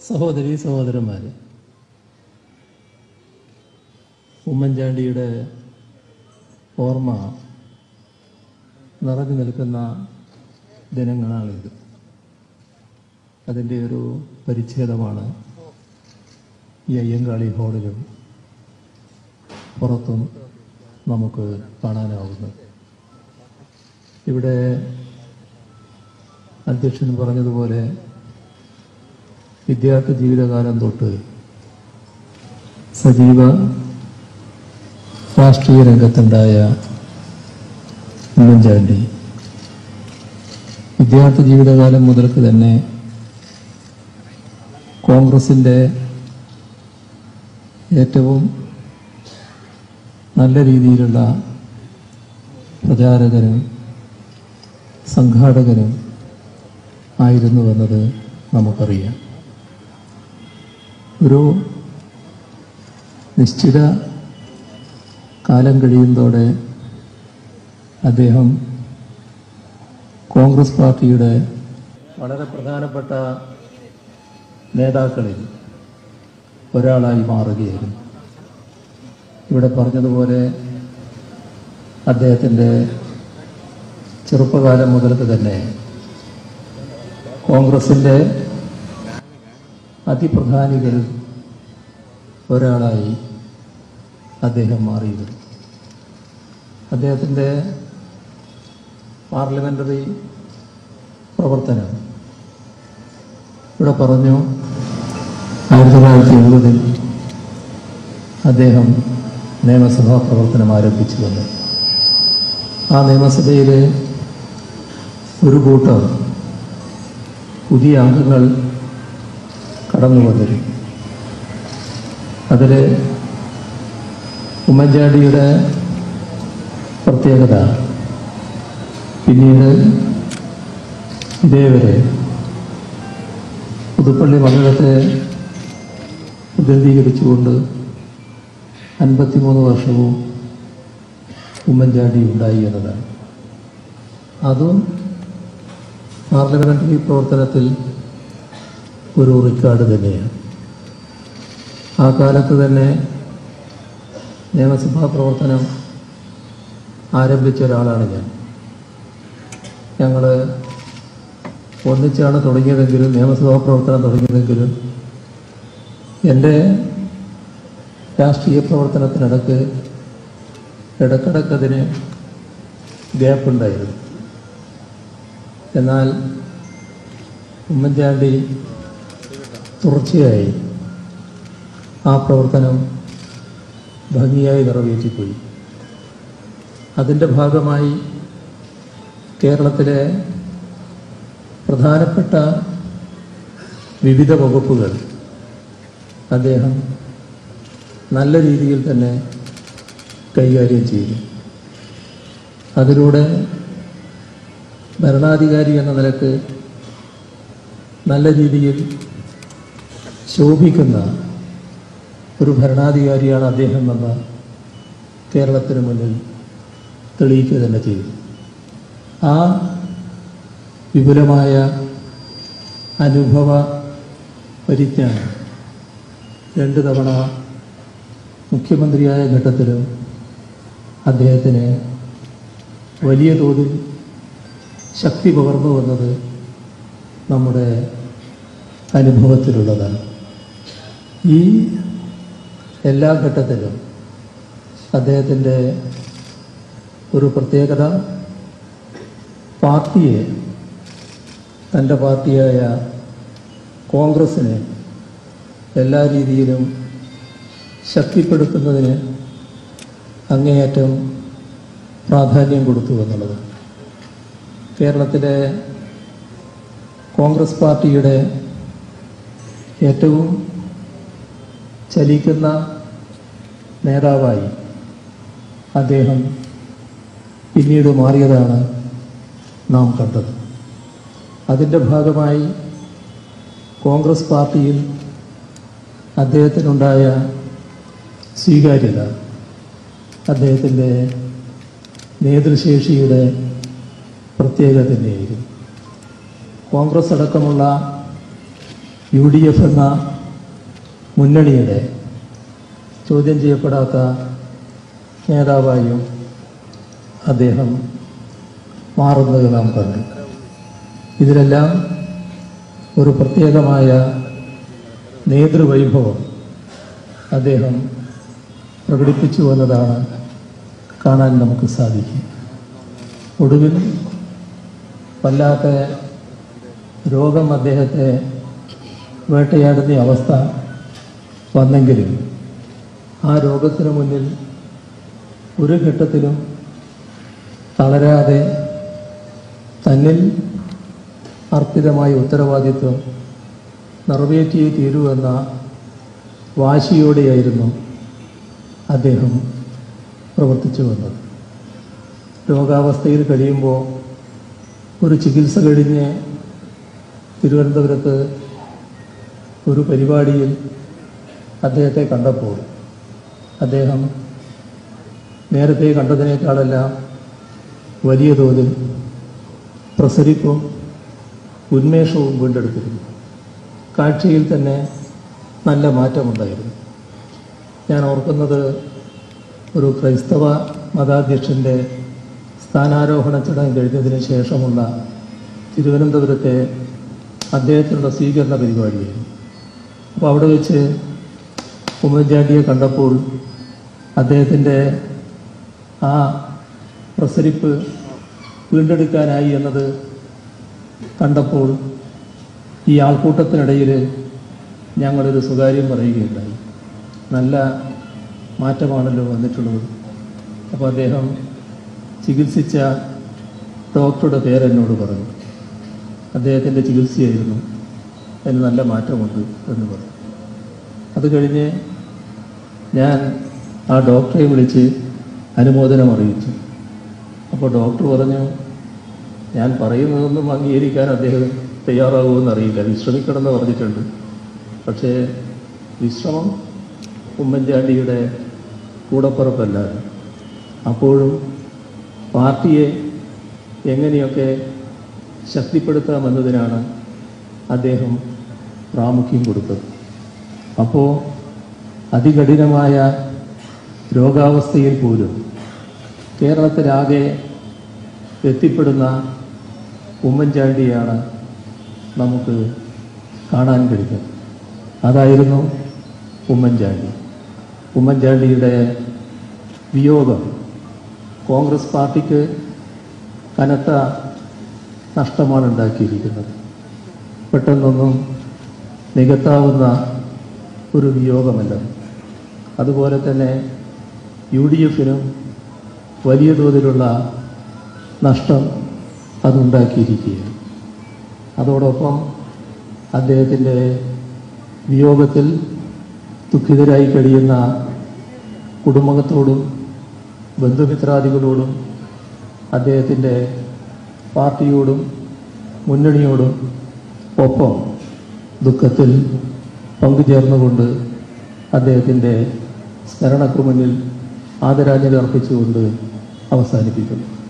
സഹോദരി സഹോദരന്മാരെ ഉമ്മൻചാണ്ടിയുടെ ഓർമ്മ നിറഞ്ഞു നിൽക്കുന്ന ദിനങ്ങളാണിത് അതിൻ്റെ ഒരു പരിച്ഛേദമാണ് ഈ അയ്യങ്കാളി ഹാളിലും പുറത്തും നമുക്ക് കാണാനാവുന്നത് ഇവിടെ അധ്യക്ഷൻ പറഞ്ഞതുപോലെ വിദ്യാർത്ഥി ജീവിതകാലം തൊട്ട് സജീവ രാഷ്ട്രീയ രംഗത്തുണ്ടായ ഉമ്മൻചാണ്ടി വിദ്യാർത്ഥി ജീവിതകാലം മുതൽക്ക് തന്നെ കോൺഗ്രസിൻ്റെ ഏറ്റവും നല്ല രീതിയിലുള്ള പ്രചാരകനും സംഘാടകനും ആയിരുന്നുവെന്നത് നമുക്കറിയാം ഒരു നിശ്ചിത കാലം കഴിയുന്നതോടെ അദ്ദേഹം കോൺഗ്രസ് പാർട്ടിയുടെ വളരെ പ്രധാനപ്പെട്ട നേതാക്കളിൽ ഒരാളായി മാറുകയായിരുന്നു ഇവിടെ പറഞ്ഞതുപോലെ അദ്ദേഹത്തിൻ്റെ ചെറുപ്പകാലം മുതൽക്ക് തന്നെ കോൺഗ്രസിൻ്റെ അതിപ്രധാനികളിൽ ഒരാളായി അദ്ദേഹം മാറിയിരുന്നു അദ്ദേഹത്തിൻ്റെ പാർലമെൻ്ററി പ്രവർത്തനം ഇവിടെ പറഞ്ഞു ആയിരത്തി തൊള്ളായിരത്തി എഴുപതിൽ അദ്ദേഹം നിയമസഭാ പ്രവർത്തനം ആരംഭിച്ചു വന്നു ആ നിയമസഭയിലെ ഒരു കൂട്ടം പുതിയ അംഗങ്ങൾ കടന്നു വന്നിരുന്നു അതിൽ ഉമ്മൻചാണ്ടിയുടെ പ്രത്യേകത പിന്നീട് ഇതേവരെ പുതുപ്പള്ളി മണ്ഡലത്തെ പ്രതിനിധീകരിച്ചുകൊണ്ട് അൻപത്തിമൂന്ന് വർഷവും ഉമ്മൻചാണ്ടി ഉണ്ടായി എന്നതാണ് അതും പാർലമെന്ററി പ്രവർത്തനത്തിൽ ഒരു റെക്കോർഡ് തന്നെയാണ് ആ കാലത്ത് തന്നെ നിയമസഭാ പ്രവർത്തനം ആരംഭിച്ച ഒരാളാണ് ഞാൻ ഞങ്ങൾ ഒന്നിച്ചാണ് തുടങ്ങിയതെങ്കിലും നിയമസഭാ പ്രവർത്തനം തുടങ്ങിയതെങ്കിലും എൻ്റെ രാഷ്ട്രീയ പ്രവർത്തനത്തിനിടക്ക് ഇടക്കിടക്കതിന് ഗ്യാപ്പുണ്ടായിരുന്നു എന്നാൽ ഉമ്മൻചാണ്ടി തുടർച്ചയായി ആ പ്രവർത്തനം ഭംഗിയായി നിറവേറ്റിപ്പോയി അതിൻ്റെ ഭാഗമായി കേരളത്തിലെ പ്രധാനപ്പെട്ട വിവിധ വകുപ്പുകൾ അദ്ദേഹം നല്ല രീതിയിൽ തന്നെ കൈകാര്യം ചെയ്തു അതിലൂടെ ഭരണാധികാരി എന്ന നിലക്ക് നല്ല രീതിയിൽ ശോഭിക്കുന്ന ഒരു ഭരണാധികാരിയാണ് അദ്ദേഹം എന്ന കേരളത്തിന് മുന്നിൽ തെളിയിക്കുക തന്നെ ചെയ്തു ആ വിപുലമായ അനുഭവ പരിജ്ഞാനം രണ്ട് തവണ മുഖ്യമന്ത്രിയായ ഘട്ടത്തിലും അദ്ദേഹത്തിന് വലിയ തോതിൽ ശക്തി പകർന്നു വന്നത് നമ്മുടെ അനുഭവത്തിലുള്ളതാണ് ഈ എല്ലാ ഘട്ടത്തിലും അദ്ദേഹത്തിൻ്റെ ഒരു പ്രത്യേകത പാർട്ടിയെ തൻ്റെ പാർട്ടിയായ കോൺഗ്രസ്സിനെ എല്ലാ രീതിയിലും ശക്തിപ്പെടുത്തുന്നതിന് അങ്ങേയറ്റം പ്രാധാന്യം കൊടുത്തു എന്നുള്ളത് കേരളത്തിലെ കോൺഗ്രസ് പാർട്ടിയുടെ ഏറ്റവും ചലിക്കുന്ന നേതാവായി അദ്ദേഹം പിന്നീട് മാറിയതാണ് നാം കണ്ടത് അതിൻ്റെ ഭാഗമായി കോൺഗ്രസ് പാർട്ടിയിൽ അദ്ദേഹത്തിനുണ്ടായ സ്വീകാര്യത അദ്ദേഹത്തിൻ്റെ നേതൃശേഷിയുടെ പ്രത്യേകത തന്നെയായിരുന്നു കോൺഗ്രസ് അടക്കമുള്ള യു ഡി എഫ് എന്ന മുന്നണിയുടെ ചോദ്യം ചെയ്യപ്പെടാത്ത നേതാവായും അദ്ദേഹം മാറുന്നത് നാം കണ്ടു ഇതിലെല്ലാം ഒരു പ്രത്യേകമായ നേതൃവൈഭവം അദ്ദേഹം പ്രകടിപ്പിച്ചു എന്നതാണ് കാണാൻ നമുക്ക് സാധിക്കും ഒടുവിൽ വല്ലാത്ത രോഗം അദ്ദേഹത്തെ വേട്ടയാടുന്ന അവസ്ഥ വന്നെങ്കിലും ആ രോഗത്തിന് മുന്നിൽ ഒരു ഘട്ടത്തിലും തളരാതെ തന്നിൽ അർപ്പിതമായ ഉത്തരവാദിത്വം നിറവേറ്റിയേ തീരൂ എന്ന വാശിയോടെയായിരുന്നു അദ്ദേഹം പ്രവർത്തിച്ചു വന്നത് രോഗാവസ്ഥയിൽ കഴിയുമ്പോൾ ഒരു ചികിത്സ കഴിഞ്ഞ് തിരുവനന്തപുരത്ത് ഒരു പരിപാടിയിൽ അദ്ദേഹത്തെ കണ്ടപ്പോൾ അദ്ദേഹം നേരത്തെ കണ്ടതിനേക്കാളെല്ലാം വലിയ തോതിൽ പ്രസരിപ്പും ഉന്മേഷവും വീണ്ടെടുത്തിരുന്നു കാഴ്ചയിൽ തന്നെ നല്ല മാറ്റമുണ്ടായിരുന്നു ഞാൻ ഓർക്കുന്നത് ഒരു ക്രൈസ്തവ മതാധ്യക്ഷൻ്റെ സ്ഥാനാരോഹണ ചടങ്ങ് കഴിഞ്ഞതിന് ശേഷമുള്ള തിരുവനന്തപുരത്തെ അദ്ദേഹത്തിനുള്ള സ്വീകരണ പരിപാടിയായിരുന്നു അപ്പോൾ അവിടെ വെച്ച് ഉമ്മൻചാണ്ടിയെ കണ്ടപ്പോൾ അദ്ദേഹത്തിൻ്റെ ആ പ്രസരിപ്പ് വീണ്ടെടുക്കാനായി എന്നത് കണ്ടപ്പോൾ ഈ ആൾക്കൂട്ടത്തിനിടയിൽ ഞങ്ങളൊരു സ്വകാര്യം പറയുകയുണ്ടായി നല്ല മാറ്റമാണല്ലോ വന്നിട്ടുള്ളത് അപ്പോൾ അദ്ദേഹം ചികിത്സിച്ച ഡോക്ടറുടെ പേരെന്നോട് പറഞ്ഞു അദ്ദേഹത്തിൻ്റെ ചികിത്സയായിരുന്നു അതിന് നല്ല മാറ്റമുണ്ട് എന്ന് പറഞ്ഞു അത് കഴിഞ്ഞ് ഞാൻ ആ ഡോക്ടറെ വിളിച്ച് അനുമോദനം അറിയിച്ചു അപ്പോൾ ഡോക്ടർ പറഞ്ഞു ഞാൻ പറയുന്നതൊന്നും അംഗീകരിക്കാൻ അദ്ദേഹം തയ്യാറാകുമെന്ന് അറിയില്ല വിശ്രമിക്കണമെന്ന് പറഞ്ഞിട്ടുണ്ട് പക്ഷേ വിശ്രമം ഉമ്മൻചാണ്ടിയുടെ കൂടപ്പുറപ്പല്ല അപ്പോഴും പാർട്ടിയെ എങ്ങനെയൊക്കെ ശക്തിപ്പെടുത്താമെന്നതിനാണ് അദ്ദേഹം പ്രാമുഖ്യം കൊടുത്തത് അപ്പോൾ അതികഠിനമായ രോഗാവസ്ഥയിൽ പോലും കേരളത്തിലാകെ എത്തിപ്പെടുന്ന ഉമ്മൻചാണ്ടിയാണ് നമുക്ക് കാണാൻ കഴിയുന്നത് അതായിരുന്നു ഉമ്മൻചാണ്ടി ഉമ്മൻചാണ്ടിയുടെ വിയോഗം കോൺഗ്രസ് പാർട്ടിക്ക് കനത്ത നഷ്ടമാണ് ഉണ്ടാക്കിയിരിക്കുന്നത് പെട്ടെന്നൊന്നും നികത്താവുന്ന ഒരു വിയോഗമല്ല അതുപോലെ തന്നെ യു ഡി എഫിനും വലിയ തോതിലുള്ള നഷ്ടം അതുണ്ടാക്കിയിരിക്കുകയാണ് അതോടൊപ്പം അദ്ദേഹത്തിൻ്റെ വിയോഗത്തിൽ ദുഃഖിതരായി കഴിയുന്ന കുടുംബത്തോടും ബന്ധുമിത്രാദികളോടും അദ്ദേഹത്തിൻ്റെ പാർട്ടിയോടും മുന്നണിയോടും ഒപ്പം ദുഃഖത്തിൽ പങ്കുചേർന്നുകൊണ്ട് അദ്ദേഹത്തിൻ്റെ സ്മരണക്ക് മുന്നിൽ ആദരാഞ്ജലി അർപ്പിച്ചുകൊണ്ട് അവസാനിപ്പിക്കുന്നു